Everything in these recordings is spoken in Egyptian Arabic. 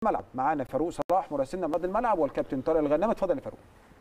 الملعب معانا فاروق صلاح مراسلنا من ارض الملعب والكابتن طارق الغنام اتفضل يا فاروق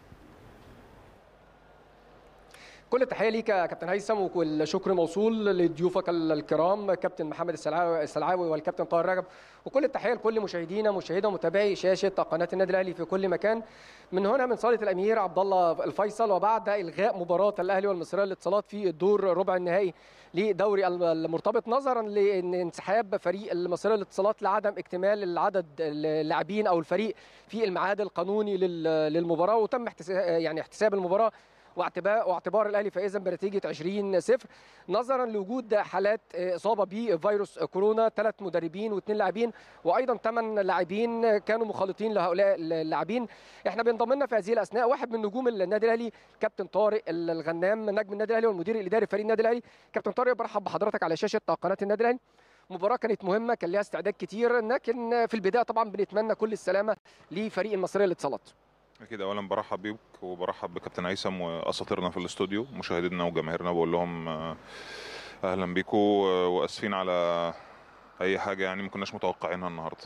كل التحيه ليك يا كابتن هيثم والشكر موصول لضيوفك الكرام كابتن محمد السلعاوي السلعاوي والكابتن طاهر رجب وكل التحيه لكل مشاهدينا مشاهدة ومتابعي شاشه قناه النادي الاهلي في كل مكان من هنا من صاله الامير عبد الله الفيصل وبعد الغاء مباراه الاهلي والمصريه للاتصالات في الدور ربع النهائي لدوري المرتبط نظرا لانسحاب فريق المصريه للاتصالات لعدم اكتمال العدد اللاعبين او الفريق في الميعاد القانوني للمباراه وتم يعني احتساب المباراه واعتبار واعتبار الاهلي فائزا بنتيجه 20 0 نظرا لوجود حالات اصابه بفيروس كورونا ثلاث مدربين واثنين لاعبين وايضا ثمان لاعبين كانوا مخالطين لهؤلاء اللاعبين احنا بينضم لنا في هذه الاثناء واحد من نجوم النادي الاهلي كابتن طارق الغنام نجم النادي الاهلي والمدير الاداري فريق النادي الاهلي كابتن طارق برحب بحضرتك على شاشه قناه النادي الاهلي مباراة كانت مهمة كان لها استعداد كتير لكن في البداية طبعا بنتمنى كل السلامة لفريق المصرية للاتصالات اكيد اولا برحب بيك وبرحب بكابتن هيثم واساطيرنا في الاستوديو مشاهدينا وجماهيرنا بقول لهم اهلا بيكم واسفين على اي حاجه يعني ما كناش متوقعينها النهارده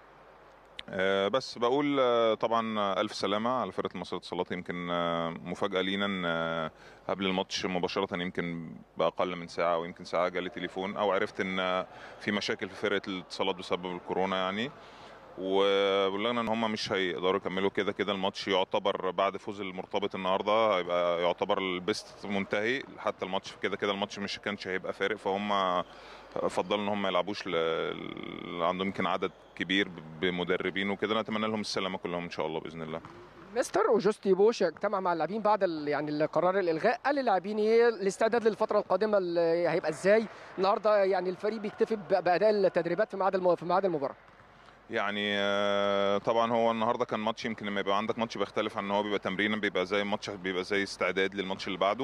بس بقول طبعا الف سلامه على فرقه المصريه للاتصالات يمكن مفاجاه لينا ان قبل الماتش مباشره يمكن باقل من ساعه او يمكن ساعه جالي تليفون او عرفت ان في مشاكل في فرقه الاتصالات بسبب الكورونا يعني وبلغنا ان هم مش هيقدروا يكملوا كده كده الماتش يعتبر بعد فوز المرتبط النهارده هيبقى يعتبر البيست منتهي حتى الماتش كده كده الماتش مش كانش هيبقى فارق فهم فضلوا ان هم ما يلعبوش ل... عندهم يمكن عدد كبير بمدربين وكده نتمنى لهم السلامه كلهم ان شاء الله باذن الله مستر اوجوستي بوش اجتمع مع اللاعبين بعد ال يعني قرار الالغاء قال للاعبين ايه الاستعداد للفتره القادمه هيبقى ازاي النهارده يعني الفريق بيكتفي باداء التدريبات في ميعاد في ميعاد المباراه يعني طبعا هو النهارده كان ماتش يمكن لما يبقى عندك ماتش بيختلف عن ان هو بيبقى تمرين بيبقى زي ماتش بيبقى زي استعداد للماتش اللي بعده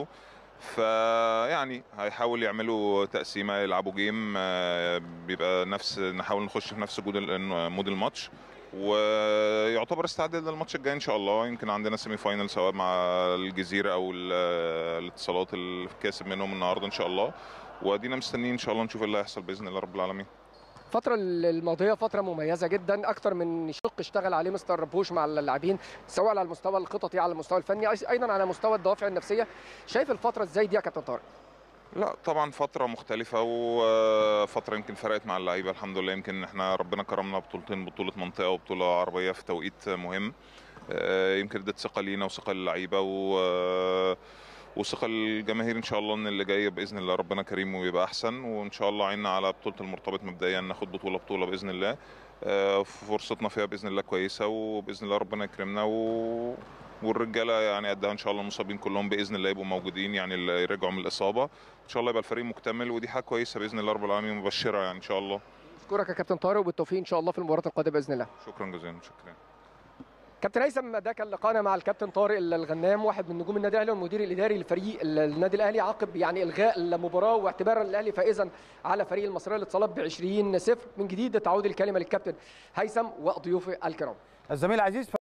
فيعني هيحاول يعملوا تقسيمه يلعبوا جيم بيبقى نفس نحاول نخش في نفس مود الماتش ويعتبر استعداد للماتش الجاي ان شاء الله يمكن عندنا سيمي فاينل سواء مع الجزيره او الاتصالات الكاسب منهم النهارده ان شاء الله وادينا مستنيين ان شاء الله نشوف اللي هيحصل باذن الله رب العالمين الفترة الماضية فترة مميزة جدا أكثر من شق اشتغل عليه مستر بوش مع اللاعبين سواء على المستوى الخططي على المستوى الفني أيضا على مستوى الدوافع النفسية شايف الفترة ازاي دي يا كابتن طارق؟ لا طبعا فترة مختلفة وفترة يمكن فرقت مع اللعيبة الحمد لله يمكن احنا ربنا كرمنا بطولتين بطولة منطقة وبطولة عربية في توقيت مهم يمكن ادت ثقة لينا وثقة للعيبة و وثقه الجماهير ان شاء الله ان اللي جاي باذن الله ربنا كريم ويبقى احسن وان شاء الله عيننا على بطوله المرتبط مبدئيا ناخد بطوله بطوله باذن الله فرصتنا فيها باذن الله كويسه وباذن الله ربنا يكرمنا و... والرجاله يعني قدها ان شاء الله المصابين كلهم باذن الله يبقوا موجودين يعني اللي يرجعوا من الاصابه ان شاء الله يبقى الفريق مكتمل ودي حاجه كويسه باذن الله رب العالمين مبشره يعني ان شاء الله اشكرك يا كابتن طارق وبالتوفيق ان شاء الله في المباراه القادمه باذن الله شكرا جزيلا شكرا كابتن هيثم ده كان لقاءنا مع الكابتن طارق الغنام واحد من نجوم النادي الاهلي والمدير الاداري لفريق النادي الاهلي عقب يعني الغاء المباراه واعتبار الاهلي فائزا على فريق المصريه للاتصالات ب 20 0 من جديد تعود الكلمه للكابتن هيثم وضيوفه الكرام الزميل العزيز